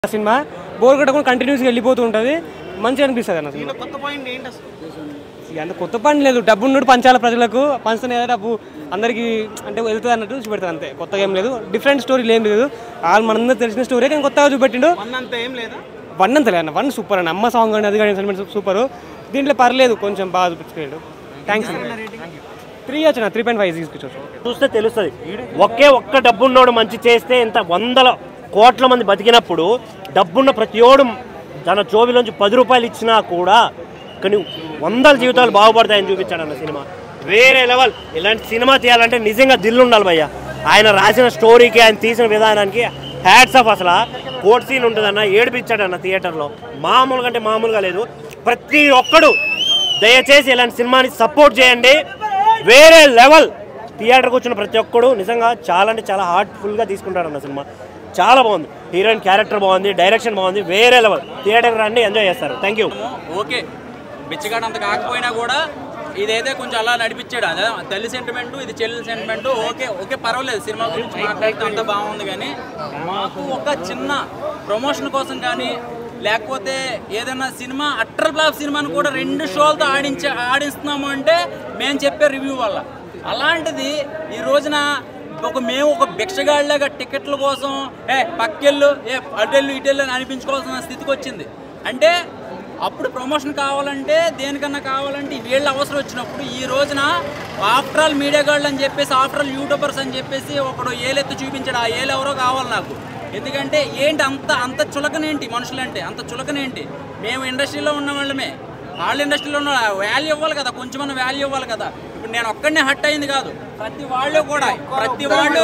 Cinema bore కొట్టకుండా కంటిన్యూస్గా వెళ్ళిపోతూ ఉంటుంది మంచిగా అనిపిస్తుంది అన్న సినిమా కొత్త పాయింట్ ఏంటి అసలు ఇక అంత కొత్త పని లేదు డబ్బు ఉన్నట్టు పంచాల ప్రజలకు పంచుతున్న కదా డబ్బు అందరికీ అంటే వెళ్తుంది అన్నట్టు చూపెడతారు అంతే కొత్తగా ఏం లేదు డిఫరెంట్ స్టోరీ ఏం లేదు వాళ్ళు మనందరూ తెలిసిన స్టోరీ కానీ కొత్తగా చూపెట్టిండు వన్ అంత ఏం లేదా వన్ అంతలే అన్న వన్ సూపర్ అన్న అమ్మ సాంగ్ అని అది కానీ సెంటిమెంట్ సూపర్ దీంట్లో పర్లేదు కొంచెం బాగా చూపించుకోండు థ్యాంక్స్ త్రీ వచ్చిన త్రీ పాయింట్ ఫైవ్ తీసుకొచ్చు చూస్తే తెలుస్తుంది ఒకే ఒక్క డబ్బున్నోడు మంచి చేస్తే ఇంత వందల కోట్ల మంది బతికినప్పుడు డబ్బున్న ప్రతియోడు తన జోబిలోంచి పది రూపాయలు ఇచ్చినా కూడా కానీ వందల జీవితాలు బాగుపడతాయని చూపించాడు అన్న సినిమా వేరే లెవెల్ ఇలాంటి సినిమా తీయాలంటే నిజంగా దిల్లు ఉండాలి భయ్య ఆయన రాసిన స్టోరీకి ఆయన తీసిన విధానానికి హ్యాట్స్ ఆఫ్ అసలు కోర్ట్ సీన్ ఉంటుందన్న ఏడిపించాడన్న థియేటర్లో మామూలుగా అంటే మామూలుగా లేదు ప్రతి ఒక్కడు దయచేసి ఇలాంటి సినిమాని సపోర్ట్ చేయండి వేరే లెవెల్ థియేటర్కి వచ్చిన ప్రతి ఒక్కడు నిజంగా చాలా అంటే చాలా హార్ట్ఫుల్గా తీసుకుంటాడు అన్న సినిమా చాలా బాగుంది హీరోయిన్ క్యారెక్టర్ బాగుంది డైరెక్షన్ బాగుంది వేరే లెవెల్ థియేటర్కి రండి ఎంజాయ్ చేస్తారు థ్యాంక్ యూ ఓకే బిచ్చగాడు అంత కాకపోయినా కూడా ఇదైతే కొంచెం అలా నడిపించాడు అదే తల్లి సెంటిమెంట్ ఇది చెల్లి సెంటిమెంట్ ఓకే ఓకే పర్వాలేదు సినిమా గురించి మాట్లాడితే అంత బాగుంది కానీ మాకు ఒక చిన్న ప్రమోషన్ కోసం కానీ లేకపోతే ఏదైనా సినిమా అట్టర్ బ్లాక్ సినిమాను కూడా రెండు షోలతో ఆడించే ఆడిస్తున్నాము అంటే మేము చెప్పే రివ్యూ వల్ల అలాంటిది ఈ రోజున ఒక మేము ఒక భిక్షగాళ్ళగా టికెట్ల కోసం ఏ పక్కెళ్ళు ఏ అటెళ్ళు ఇటెళ్ళు అని అనిపించుకోవాల్సిన స్థితికి వచ్చింది అంటే అప్పుడు ప్రమోషన్ కావాలంటే దేనికన్నా కావాలంటే వీళ్ళ అవసరం వచ్చినప్పుడు ఈ రోజున ఆఫ్టర్ ఆల్ మీడియా గార్డ్ అని చెప్పేసి ఆఫ్టర్ ఆల్ యూట్యూబర్స్ అని చెప్పేసి ఒకడు ఏలెత్తి చూపించాడు ఆ ఏలు ఎవరో కావాలి నాకు ఎందుకంటే ఏంటి అంత అంత చులకనేంటి మనుషులంటే అంత చులకనేంటి మేము ఇండస్ట్రీలో ఉన్న వాళ్ళమే వాళ్ళ ఇండస్ట్రీలో ఉన్న వాల్యూ ఇవ్వాలి కదా కొంచెం వాల్యూ ఇవ్వాలి కదా ఇప్పుడు నేను ఒక్కడనే హట్ అయింది కాదు ప్రతి వాళ్ళు కూడా ప్రతి వాళ్ళు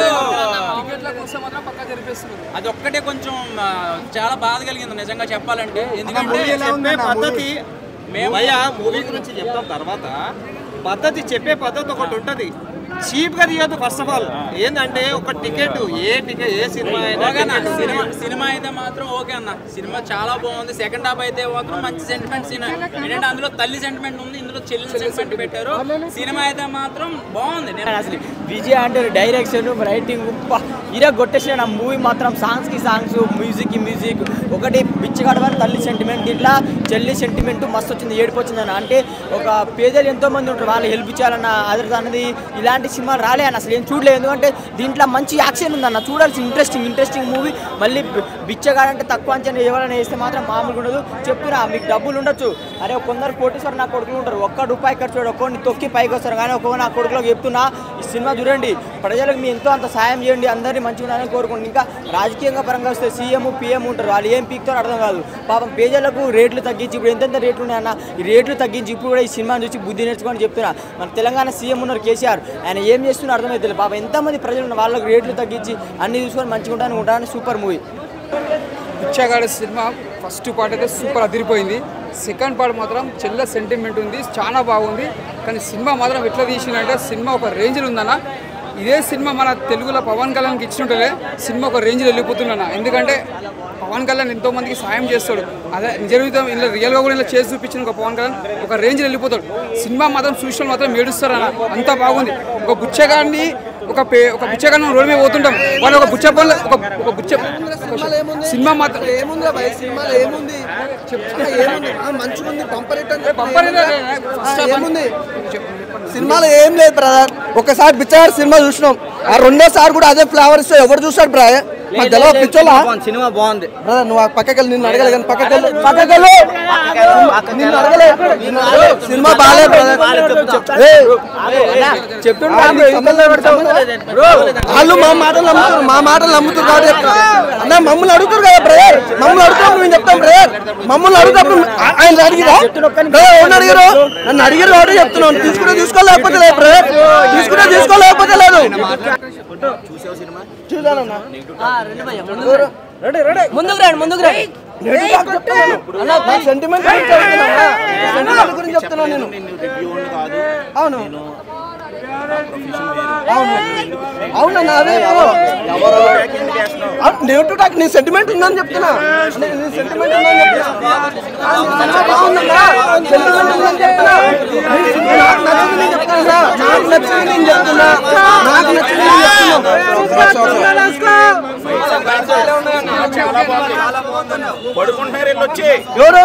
అది ఒక్కటే కొంచెం ఆ, చాలా బాధ కలిగింది నిజంగా చెప్పాలంటే ఎందుకంటే చెప్పే పద్ధతి మేము- భయ్యా మూవీ గురించి చెప్తాం తర్వాత పద్ధతి చెప్పే పద్ధతి ఒకటి ఉంటది చీప్ గా తీయద్దు ఫస్ట్ ఆఫ్ ఆల్ ఏంటంటే ఒక టికెట్ ఏ టికెట్ ఏ సినిమా అయినా ఓకే అన్న ticket సినిమా సినిమా అయితే మాత్రం ఓకే అన్న సినిమా చాలా బాగుంది సెకండ్ హాఫ్ అయితే మాత్రం మంచి సెంటిమెంట్ సినిమా ఏంటంటే అందులో తల్లి సెంటిమెంట్ ఉంది ఇందులో చెల్లి సెంటిమెంట్ పెట్టారు సినిమా అయితే మాత్రం బాగుంది నేను అసలు విజయ్ అంటే డైరెక్షన్ రైటింగ్ ఇరా కొట్టేసిన ఆ మూవీ మాత్రం సాంగ్స్ కి సాంగ్స్ మ్యూజిక్ కి మ్యూజిక్ ఒకటి బిచ్చగడవని తల్లి సెంటిమెంట్ దీంట్లో చెల్లి సెంటిమెంట్ మస్తు వచ్చింది ఏడుపు వచ్చిందన్న అంటే ఒక పేదలు ఎంతో మంది ఉంటారు వాళ్ళు హెల్ప్ చేయాలన్న అదర్ అనేది ఇలాంటి సినిమాలు రాలే అన్న అసలు ఏం చూడలేదు ఎందుకంటే దీంట్లో మంచి యాక్షన్ ఉందన్న చూడాల్సి ఇంట్రెస్టింగ్ ఇంట్రెస్టింగ్ మూవీ మళ్ళీ బి- బిచ్చగాడంటే తక్కువ అంచనా ఎవరైనా వేస్తే మాత్రం మామూలుగా ఉండదు చెప్తున్నా మీకు డబ్బులు ఉండొచ్చు అరే కొందరు కోటీశ్వరు నా కొడుకులు ఉంటారు ఒక్క రూపాయి ఖర్చు పెట్టి ఒక్కొన్ని తొక్కి పైకి వస్తారు కానీ ఒక్కొక్క నా కొడుకులకు చెప్తున్నా ఈ సినిమా చూడండి ప్రజలకు మీ ఎంతో అంత సాయం చేయండి అందరినీ మంచిగా ఉండాలని కోరుకోండి ఇంకా రాజకీయంగా పరంగా వస్తే సీఎం పిఎం ఉంటారు వాళ్ళు ఏం పీక్తారో అర్థం కాదు పాపం పేదలకు రేట్లు తగ్గించి ఇప్పుడు ఎంతెంత రేట్లు ఉన్నాయన్న ఈ రేట్లు తగ్గించి ఇప్పుడు కూడా ఈ సినిమాని చూసి బుద్ధి నేర్చుకొని చెప్తున్నా మన తెలంగాణ సీఎం ఉన్నారు కేసీఆర్ ఆయన ఏం చేస్తున్నా అర్థమైతే పాపం ఎంతమంది ప్రజలు ఉన్నారు వాళ్ళకి రేట్లు తగ్గించి అన్ని చూసుకొని మంచిగా ఉంటాను ఉంటాను సూపర్ మూవీ పిచ్చగాడు సినిమా ఫస్ట్ పార్ట్ అయితే సూపర్ అదిరిపోయింది సెకండ్ పార్ట్ మాత్రం చెల్ల సెంటిమెంట్ ఉంది చాలా బాగుంది కానీ సినిమా మాత్రం ఎట్లా తీసిందంటే సినిమా ఒక రేంజ్లో ఉందన్న ఇదే సినిమా మన తెలుగులో పవన్ కళ్యాణ్కి ఇచ్చినట్టే సినిమా ఒక రేంజ్లో వెళ్ళిపోతున్నా ఎందుకంటే పవన్ కళ్యాణ్ ఎంతో మందికి సాయం చేస్తాడు అదే నిజ జీవితం ఇలా రియల్గా కూడా ఇలా చేసి చూపించిన ఒక పవన్ కళ్యాణ్ ఒక రేంజ్లో వెళ్ళిపోతాడు సినిమా మాత్రం చూసిన మాత్రం ఏడుస్తారు అన్న అంత బాగుంది ఒక బుచ్చగాడిని ఒక పే ఒక బుచ్చగాడిని రోడ్ మీద పోతుంటాం వాళ్ళు ఒక బుచ్చ పనులు ఒక ఒక బుచ్చ సినిమా మాత్రం ఏముంది భయ్ సినిమాలో ఏముంది చెప్తున్నా ఏముంది ఆ, మంచిగుంది బంపర్ హిట్ అని చెప్పి బంపర్ హిట్ ఏముంది? అనే, ఆ, ఫస్ట్ ఆఫ్ ఆల్ ఏముంది సినిమాలో ఏం లేదు బ్రదర్ ఒకసారి బిచ్చగాడు సినిమా చూసినాం ఆ రెండోసారి కూడా అదే ఫ్లేవర్ ఇస్తే ఎవరు చూస్తాడు బ్రదర్ మాకు తెలియదు పిచ్చోలా సినిమా బాగుంది బ్రదర్ నువ్వు ఆ పక్కకి వెళ్ళి నిన్ను అడగలే కానీ పక్కకి వెళ్ళి పక్కకి వెళ్ళు నిన్ను అడగలే నిన్ను అడగలే. సినిమా బాగాలేదు బ్రదర్ ఏయ్, వాళ్ళు మా మాటలు నమ్ముతారు మా మాటలు నమ్ముతారు కాబట్టి చెప్తున్నా. అన్న మమ్మల్ని అడుగుతారు కదా బ్రదర్ మమ్మల్ని అడుగుతాం మేము చెప్తాం బ్రదర్ మమ్మల్ని అడుగుతాం ఆయన అడిగిరా బ్రదర్ ఎవరిని అడిగారు నన్ను అడిగారు కాబట్టి చెప్తున్నాను తీసుకుంటే తీసుకోలేకపోతే లేదు బ్రదర్ తీసుకుంటే తీసుకోలేకపోతే లేదు చూసానన్నా ముందుకు రండి ముందుకు రండి సెంటిమెంట్ గురించి చెప్తున్నా సెంటిమెంట్ గురించి చెప్తున్నాను నేను అవును అవును అవునన్నా అదే నెగిటివ్ టాక్ నీ సెంటిమెంట్ ఉందని చెప్తున్నా నీ- నీ సెంటిమెంట్ ఉందని చెప్తున్నా ఆ, నీ సినిమా బాగుందన్నా సెంటిమెంట్ ఉందని చెప్తున్నా నీ సినిమా నాకు నచ్చింది నేను చెప్తున్నా నాకు నచ్చింది నేను చెప్తున్నా నాకు నచ్చింది నేను చెప్తున్నా పడుకుంటున్నారు వీళ్ళు వచ్చి ఎవరు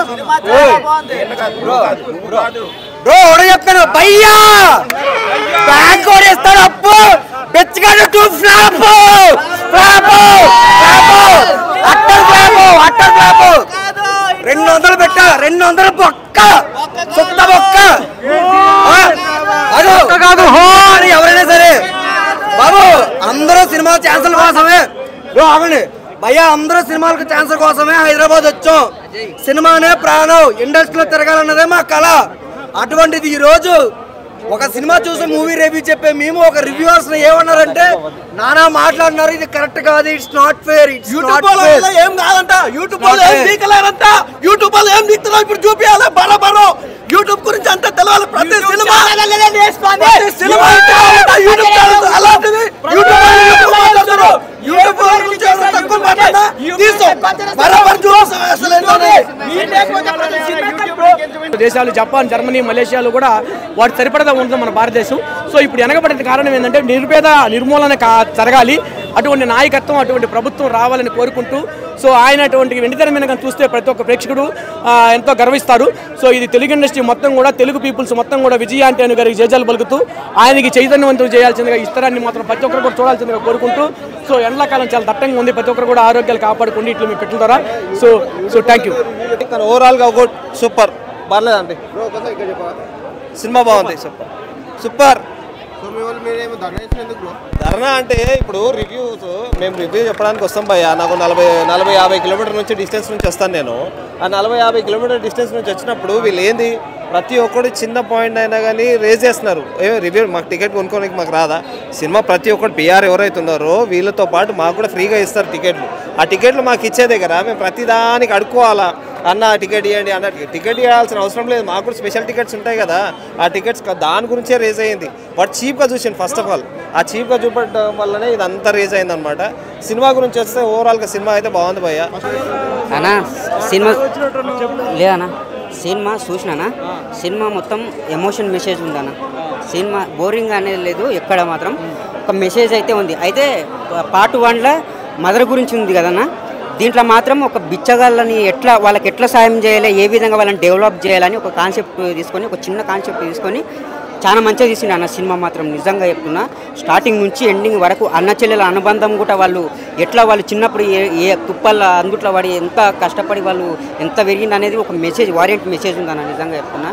బ్రో ఎవడో చెప్తాను భయ్యా బ్యాంక్ ఓడేస్తాడు అప్పు బెచ్చగాడు two flop flop flop utter flop utter flop రెండు వందలు పెట్టా రెండు వందలు బొక్క సుత్త బొక్క ఆ, అది ఒక్క కాదు హో అని ఎవరైనా సరే బాబు అందరూ సినిమా ఛాన్సుల కోసమే బ్రో ఆగండి భయ్యా అందరూ సినిమాలకు ఛాన్సుల కోసమే హైదరాబాద్ వచ్చాం సినిమానే ప్రాణం ఇండస్ట్రీలో తిరగాలన్నదే మా కళ అటువంటిది ఈ రోజు ఒక సినిమా చూసి మూవీ రివ్యూ చెప్పే మేము ఒక రివ్యూవర్స్ ఏమన్నారంటే నానా మాట్లాడినారు ఇది కరెక్ట్ కాదు it's not fair it's YouTube వాళ్ళు ఇలా ఏం కాదంట యూట్యూబ్ వాళ్ళు ఏం బీకలేరంట యూట్యూబ్ వాళ్ళు ఏం బీకుతున్నారు ఇప్పుడు చూపించాలి బర బరో యూట్యూబ్ గురించి అంతా తెలవాలి ప్రతి సినిమా ప్రతి సినిమా కావాలంట యూట్యూబ్ ఛానల్ అలాంటిది యూట్యూబ్ వాళ్ళు యూట్యూబ్ మాట్లాడతారు యూట్యూబ్ వాళ్ళ గురించి ఎవరు తక్కువ మాట్లాడినా తీసు బరాబర్ చూసు అసలు ఏంటని దేశాలు జపాన్ జర్మనీ మలేషియాలో కూడా వాటి సరిపడదా ఉంటుంది మన భారతదేశం సో ఇప్పుడు వెనకబడిన కారణం ఏంటంటే నిరుపేద నిర్మూలన కా జరగాలి అటువంటి నాయకత్వం అటువంటి ప్రభుత్వం రావాలని కోరుకుంటూ సో ఆయన అటువంటి వెండితెర మీద కానీ చూస్తే ప్రతి ఒక్క ప్రేక్షకుడు ఆ, ఎంతో గర్విస్తారు సో ఇది తెలుగు ఇండస్ట్రీ మొత్తం కూడా తెలుగు పీపుల్స్ మొత్తం కూడా విజయాంటి అని గారికి జేజాలు పలుకుతూ ఆయనకి చైతన్యవంతులు చేయాల్సిందిగా ఇస్తరాన్ని మాత్రం ప్రతి ఒక్కరు కూడా చూడాల్సిందిగా కోరుకుంటూ సో ఎండాకాలం చాలా దట్టంగా ఉంది ప్రతి ఒక్కరు కూడా ఆరోగ్యాలు కాపాడుకోండి ఇట్లా మేము పెట్టుకుంటారా సో సో థ్యాంక్ యూ కానీ ఓవరాల్ గా ఒక సూపర్ పర్లేదండి సినిమా బాగుంది సూపర్ సూపర్ ధర్నా అంటే ఇప్పుడు రివ్యూస్ మేము రివ్యూ చెప్పడానికి వస్తాం భయ్య నాకు నలభై నలభై యాభై కిలోమీటర్ నుంచి డిస్టెన్స్ నుంచి వస్తాను నేను ఆ నలభై యాభై కిలోమీటర్ డిస్టెన్స్ నుంచి వచ్చినప్పుడు వీళ్ళు ఏంది ప్రతి ఒక్కడు చిన్న పాయింట్ అయినా కానీ రేజ్ చేస్తున్నారు ఏ రివ్యూ మాకు టికెట్ కొనుక్కోనికి మాకు రాదా సినిమా ప్రతి ఒక్కటి పిఆర్ ఎవరైతే ఉన్నారో వీళ్ళతో పాటు మాకు కూడా ఫ్రీగా ఇస్తారు టికెట్లు ఆ టికెట్లు మాకు ఇచ్చే దగ్గర మేము ప్రతి దానికి అడుక్కోవాలా అన్న టికెట్ ఇవ్వండి అన్న టికెట్ ఇవ్వాల్సిన అవసరం లేదు మాకు కూడా స్పెషల్ టికెట్స్ ఉంటాయి కదా ఆ టికెట్స్ దాని గురించే రేజ్ అయ్యింది బట్ చీప్గా చూసింది ఫస్ట్ ఆఫ్ ఆల్ ఆ చీప్గా చూపడం వల్లనే ఇదంతా రేజ్ అయింది అనమాట సినిమా గురించి వస్తే ఓవరాల్గా సినిమా అయితే బాగుంది భయ్య అన్నా సినిమా లేదన్నా సినిమా చూసినానా సినిమా మొత్తం ఎమోషన్ మెసేజ్ ఉందన్న సినిమా బోరింగ్ అనేది లేదు ఎక్కడ మాత్రం ఒక మెసేజ్ అయితే ఉంది అయితే పార్ట్ వన్లో మదర్ గురించి ఉంది కదన్నా దీంట్లో మాత్రం ఒక బిచ్చగాళ్ళని ఎట్లా వాళ్ళకి ఎట్లా సాయం చేయాలి ఏ విధంగా వాళ్ళని డెవలప్ చేయాలని ఒక కాన్సెప్ట్ తీసుకొని ఒక చిన్న కాన్సెప్ట్ తీసుకొని చాలా మంచిగా తీసిండు అన్న సినిమా మాత్రం నిజంగా చెప్తున్నా స్టార్టింగ్ నుంచి ఎండింగ్ వరకు అన్న చెల్లెల అనుబంధం కూడా వాళ్ళు ఎట్లా వాళ్ళు చిన్నప్పుడు ఏ ఏ కుప్పల అందుట్లో వాడి ఎంత కష్టపడి వాళ్ళు ఎంత పెరిగింది అనేది ఒక మెసేజ్ వారియంట్ మెసేజ్ ఉందన్న నిజంగా చెప్తున్నా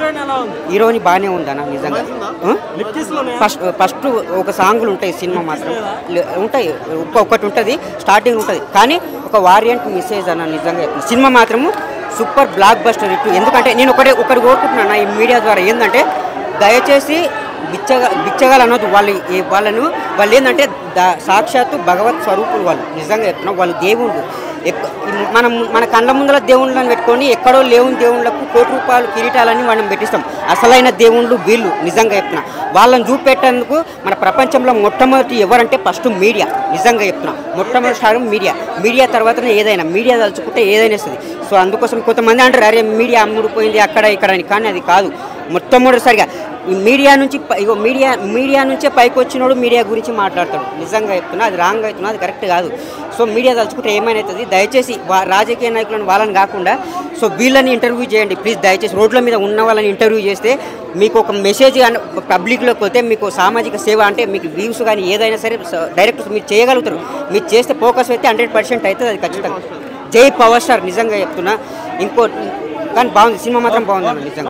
హీరోని బాగానే ఉందన్న నిజంగా ఆ? ఫస్ట్ ఫస్ట్ ఒక సాంగ్లు ఉంటాయి సినిమా మాత్రం లే- ఉంటాయి ఒక్క- ఒకటి ఉంటుంది స్టార్టింగ్ ఉంటుంది కానీ ఒక వారియంట్ మెసేజ్ అన్న నిజంగా చెప్తున్నా సినిమా మాత్రము సూపర్ బ్లాక్ బస్టర్ ఇటు ఎందుకంటే నేను ఒకటి ఒకటి కోరుకుంటున్నాను ఈ మీడియా ద్వారా ఏంటంటే దయచేసి బిచ్చగా బిచ్చగాలు అనొద్దు వాళ్ళు ఏ- వాళ్ళను వాళ్ళు ఏంటంటే ద- సాక్షాత్తు భగవత్ స్వరూపులు వాళ్ళు నిజంగా చెప్తున్నాం వాళ్ళు దేవుళ్ళు ఎక్క- మనం మన కళ్ళ ముందర దేవుళ్ళని పెట్టుకొని ఎక్కడో లేవుని దేవుళ్ళకు కోటి రూపాయలు కిరీటాలని మనం పెట్టిస్తాం అసలైన దేవుళ్ళు వీళ్ళు నిజంగా చెప్తున్నా వాళ్ళని చూపెట్టేందుకు మన ప్రపంచంలో మొట్టమొదటి ఎవరంటే ఫస్ట్ మీడియా నిజంగా చెప్తున్నా మొట్టమొదటి స్థానం మీడియా మీడియా తర్వాతనే ఏదైనా మీడియా తలుచుకుంటే ఏదైనా వస్తుంది సో అందుకోసం కొంతమంది అంటారు అరే మీడియా అమ్ముడుపోయింది అక్కడ ఇక్కడ అని కానీ అది కాదు మొట్టమొదటిసారిగా ఈ మీడియా నుంచి ప- ఇగో మీడియా మీడియా నుంచే పైకి వచ్చినోడు మీడియా గురించి మాట్లాడతాడు నిజంగా చెప్తున్నా అది రాంగ్ అవుతున్నా అది కరెక్ట్ కాదు సో మీడియా తలుచుకుంటే ఏమైనా అవుతుంది దయచేసి వా- రాజకీయ నాయకులను వాళ్ళని కాకుండా సో వీళ్ళని ఇంటర్వ్యూ చేయండి ప్లీజ్ దయచేసి రోడ్ల మీద ఉన్న వాళ్ళని ఇంటర్వ్యూ చేస్తే మీకు ఒక మెసేజ్ అన్న- పబ్లిక్లోకి వెళ్తే మీకు సామాజిక సేవ అంటే మీకు వ్యూస్ కానీ ఏదైనా సరే స- డైరెక్ట్ మీరు చేయగలుగుతారు మీరు చేస్తే ఫోకస్ అయితే హండ్రెడ్ పర్సెంట్ అవుతుంది అది ఖచ్చితంగా జై పవర్ స్టార్ నిజంగా చెప్తున్నా ఇంకో కానీ బాగుంది సినిమా మాత్రం బాగుంది అన్న నిజంగా